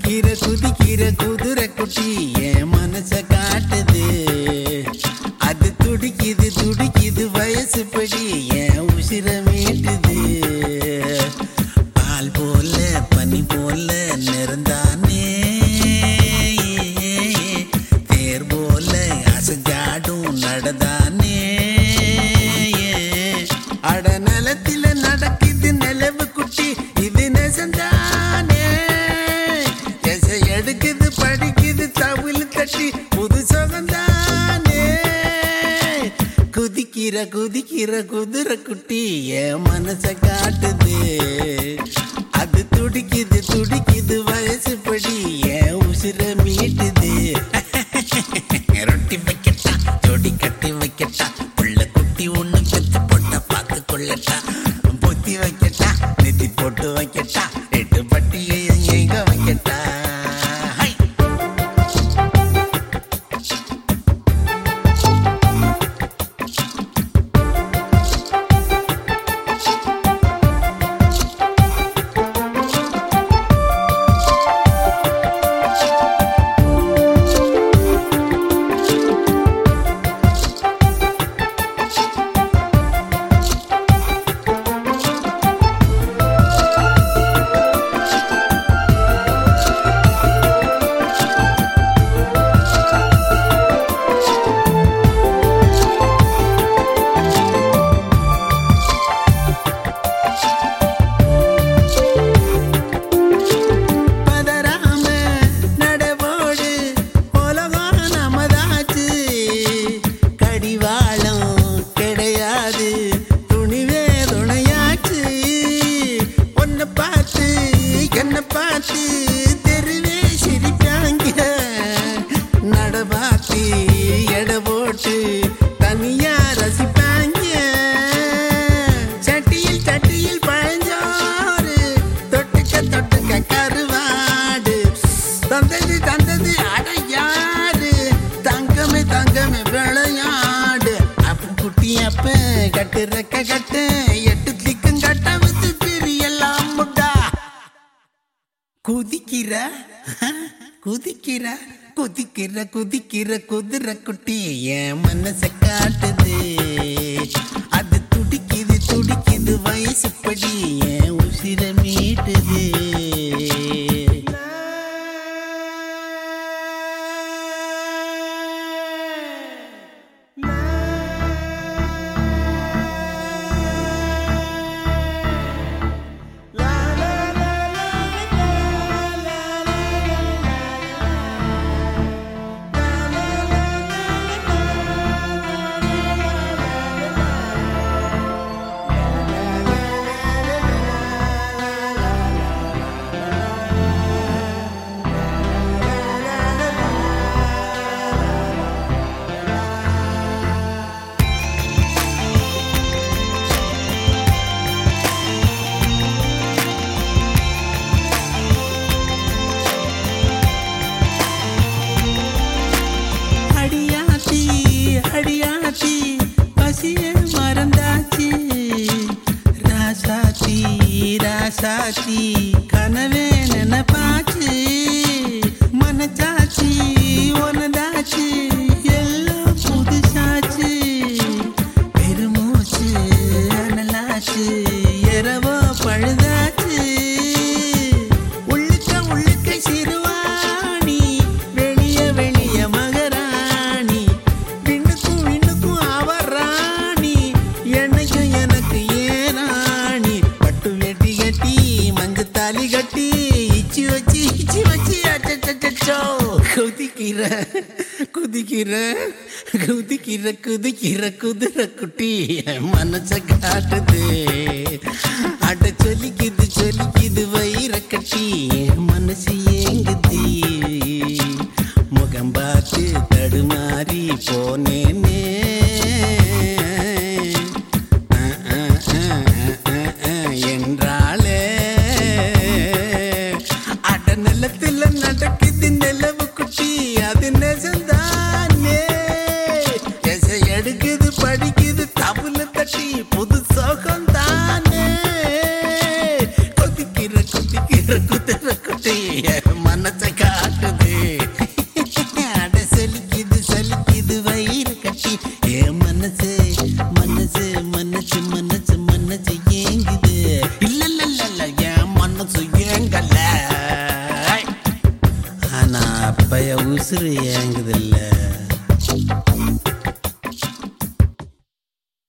குதிக்கிற குதிக்கிற குதிரை குட்டி என் மனச காட்டுது அது துடிக்குது துடிக்குது வயசு படி என் உசிர மீட்டுது பால் போல பனி போல நிறந்தானே தேர் போல அசைஞ்சாடும் நடந்தானே அட நிலத்தில நடக்குது நிலவு குட்டி இது நெசந்தானே எசை எடுக்குது படிக்குது தவிழ் தட்டி புது சுகந்தானே குதிக்கிற குதிக்கிற குதிரை குட்டி என் மனச காட்டுது அது துடிக்குது துடிக்குது வயசு படி என் உசிர மீட்டுது ரொட்டி வைக்கட்டா ஜோடி கட்டி வைக்கட்டா புள்ள குட்டி ஒண்ணு பெத்து போட்ட பார்த்து கொள்ளட்டா பொத்தி வைக்கட்டா நெத்தி போட்டு வைக்கட்டா எட்டு பட்டியை எங்க வைக்கட்டா ஹை பதறாம நடவோடு உலகம் நமதாச்சு கடிவாளம் கிடையாது துணிவே துணையாச்சு உன்னை பார்த்து என்ன பார்த்து தெருவே சிரிப்பாங்க நட பார்த்து எட போட்டு தனியா ரசிப்பாங்க சட்டியில் சட்டியில் பழஞ்சோறு தொட்டுக்க தொட்டுக்க கருவாடு தந்தது தந்தது அடையாடு தங்கமே தங்கமே விளையாடு அப்ப குட்டி அப்ப கட்டு ரெக்க கட்டு எட்டு திக்கும் கட்ட வித்து பிரியெல்லாம் முட்டா குதிக்கிற குதிக்கிற குதிக்கிற குதிக்கிற குதிரை குட்டி என் மனச காட்டுது அது துடிக்குது துடிக்குது வயசு படி என் உசிர மீட்டுது அடியாத்தி அடியாத்தி பசிய மறந்தாச்சு ராசாத்தி ராசாத்தி கனவே நினைப்பாச்சு மனச்சாச்சி உனதாச்சு எல்லாம் புதுசாச்சு பெருமூச்சு அனலாச்சு இரவோ பழுதாச்சு உள்ளுக்க உள்ளுக்க சிறுவாணி வெளிய வெளிய மகராணி விண்ணுக்கும் விண்ணுக்கும் அவர் ராணி எனக்கும் எனக்கு ஏராணி பட்டு வெட்டி கட்டி மஞ்ச தாலி கட்டி இச்சி வச்சு இச்சி வச்சு அச்சச்சோ குதிக்கிற குதிக்கிற குதிக்கிற குதிக்கிற குதிரை குட்டி என் மனச காட்டுது அட சொல்லிக்குது சொல்லிக்குது வயிற கட்டி என் மனசு ஏங்குது முகம் பார்த்து தடுமாறி போனேனே அஹ், அஹ், அஹ், அஹ், அஹ், என்றாளே அட நிலத்துல நடக்குது நிலவு குட்டி அது நெசந்தானே எசை எடுக்குது படிக்குது தவுல தட்டி புது சோகம் தானே கொதிக்கிற கொதிக்கிற குதிரை குட்டி மனச மனசு ஏங்குது இல்ல இல்ல இல்ல இல்ல என் மனசு ஏங்கல ஆனா அப்பய உசுறு ஏங்குது இல்ல